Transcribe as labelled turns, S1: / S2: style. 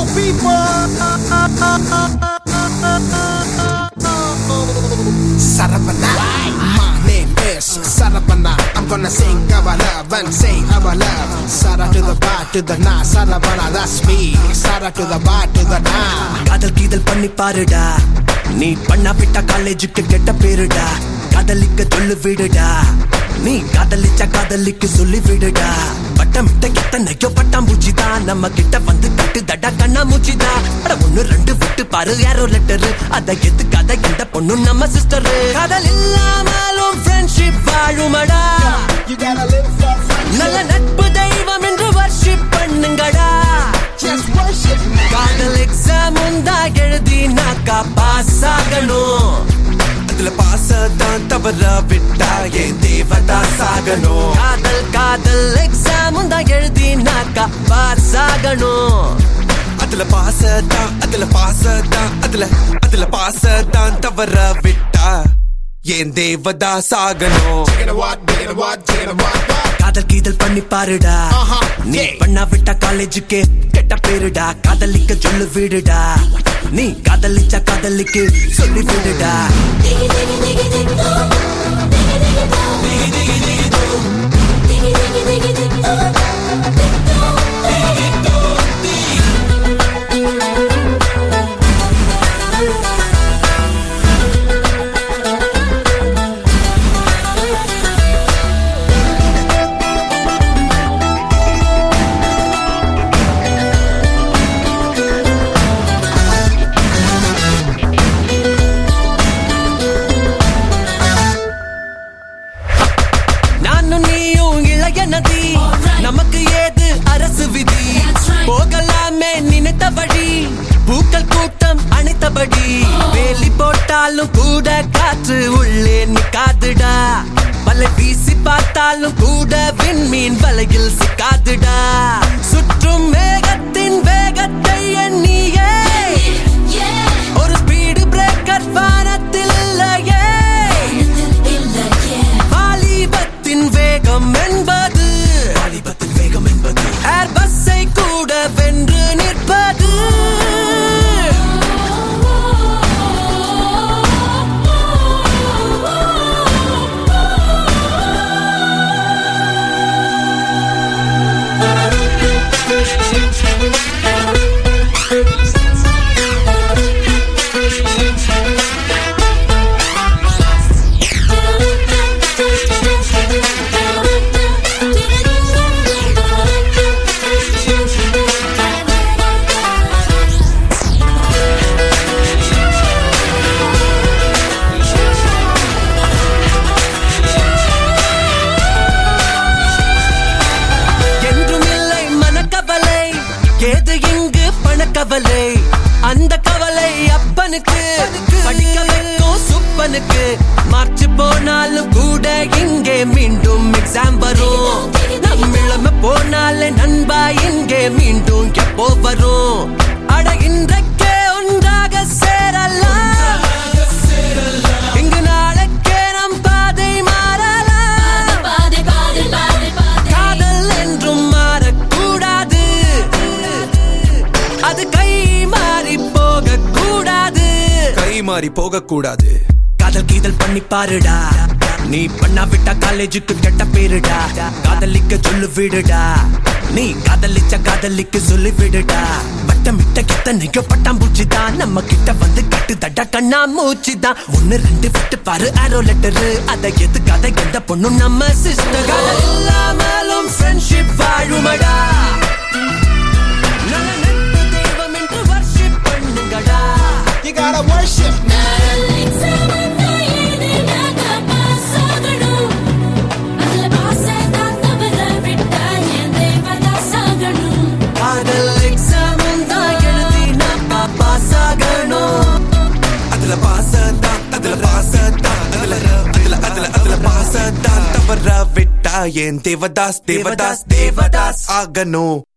S1: Saravana, my name is Saravana. I'm gonna sing our love and sing our love. Sara to the bar to the na, Saravana, that's me. Sara to the bar to the na.
S2: காதல் கீதல் பண்ணி பாருடா நீ பண்ணா விட்டா காலேஜுக்கு கெட்ட பேருடா காதலிக்க சொல்லு விடுடா நீ காதலிச்சா காதலிக்கு சொல்லி விடுடா பட்டமிட்ட எத்தனையோ பட்டாம்பூச்சி தான் நம்ம கிட்ட வந்து தட்டு தடா கண்ணா மூச்சி தான் அட ஒண்ணு ரெண்டு விட்டு பாரு யாரோ லெட்டரு அத எதுக்காத எந்த பொண்ணு நம்ம சிஸ்டர் காதல் இல்லாமலும் ஃப்ரெண்ட்ஷிப் வாழுமடா
S1: You gotta live for friendship.
S2: நல்ல நட்பு தெய்வம் என்று வர்ஷிப் பண்ணுங்கடா
S1: Just worship me.
S2: காதல் எக்ஸாம் உண்டா எழுதினாக்கா பாஸ் ஆகணும் அதுல பாஸ் தான் தவற விட்டா ஏன் தேவதா சாகணும் காதல் காதல் எக்ஸாம் உண்டா எழுதினாக்கா பாஸ் ஆகணும் அதுல பாஸ் தான் அதுல பாஸ் தான் அதுல அதுல பாஸ் தான் தவற விட்டா ஏன் தேவதா சாகணும்
S1: Chicken a what, chicken a what, chicken a what, what?
S2: காதல் கீதல் பண்ணி பாருடா
S1: Uh-huh,
S2: நீ
S1: yeah.
S2: பண்ணா விட்டா காலேஜுக்கு கெட்ட பேருடா காதலிக்க சொல்லு விடுடா நீ காதலிச்சா காதலிக்கு சொல்லி விடுடா
S3: Diggy diggy diggy dig do. Diggy diggy do. Diggy diggy diggy do. Diggy diggy diggy dig do. Dig do. Diggy do.
S2: நானும் நீயும் இளைய நதி நமக்கு ஏது அரசு விதி
S3: That's right.
S2: போகலாமே நினைத்த வழி பூக்கள் கூட்டம் அணைத்தபடி வேலி போட்டாலும் கூட காற்று உள்ளே நிக்காதுடா வலை வீசி பார்த்தாலும் கூட விண்மீன் வலையில் சிக்காதுடா சுற்றும் மேகத்தின் வேகத்தை எண்ணியே
S3: Yeah.
S2: ஒரு ஸ்பீடு பிரேக்கர் வானத்தில் இல்லையே
S3: இல்ல yeah.
S2: வாலிபத்தின் வேகம் என்பது வாலிபத்தின் வேகம் என்பது ஏர் பஸ்ஸை கூட வென்று நிற்பது என்றும் இல்லை மனக்கவலை ஏது இங்கு பணக்கவலை அந்த கவலை அப்பனுக்கு படிக்க வைக்கும் சுப்பனுக்கு மார்ச் போனாலும் கூட இங்கே மீண்டும் எக்ஸாம் வரும் நம் இளமை போனாலே நண்பா இங்கே மீண்டும் எப்போ வரும் அட இன்றைக்கே ஒன்றாக சேரலாம் இங்கு நாளைக்கே நம் பாதை மாறலாம்
S3: பாதை பாதை பாதை பாதை
S2: காதல் என்றும் மாறக்கூடாது அது கை மாறி போக கூடாது
S4: கை மாறி போக கூடாது
S2: காதல் கீதல் பண்ணி பாருடா நீ பண்ணா விட்டா காலேஜுக்கு கெட்ட பேருடா காதலிக்க சொல்லு விடுடா நீ காதலிச்ச காதலிக்கு சொல்லி விடுடா வட்டமிட்ட கித்தனையோ பட்டாம்பூச்சி தான் நம்ம கிட்ட வந்து கட்டு தட்டா கண்ணா மூச்சு தான் ஒன்னு ரெண்டு விட்டு பாரு ஆரோ லெட்டரு அதை எதுக்காத எந்த பொண்ணும் நம்ம சிஸ்டர் காதல் இல்லாமலும் ஃப்ரெண்ட்ஷிப் வாழுமடா நல்ல நட்பு தெய்வம் என்று வர்ஷிப் பண்ணுங்கடா
S1: You gotta worship me.
S2: காதல் எக்ஸாம் தான் எழுதி நான் பாஸ் ஆகணும்
S4: அதுல பாச தான் அதுல பாச தான் அதுல அதுல அதுல அதுல பாச தான் தவற விட்டா ஏன் தேவதாஸ் தேவதாஸ் தேவதாஸ் ஆகணும்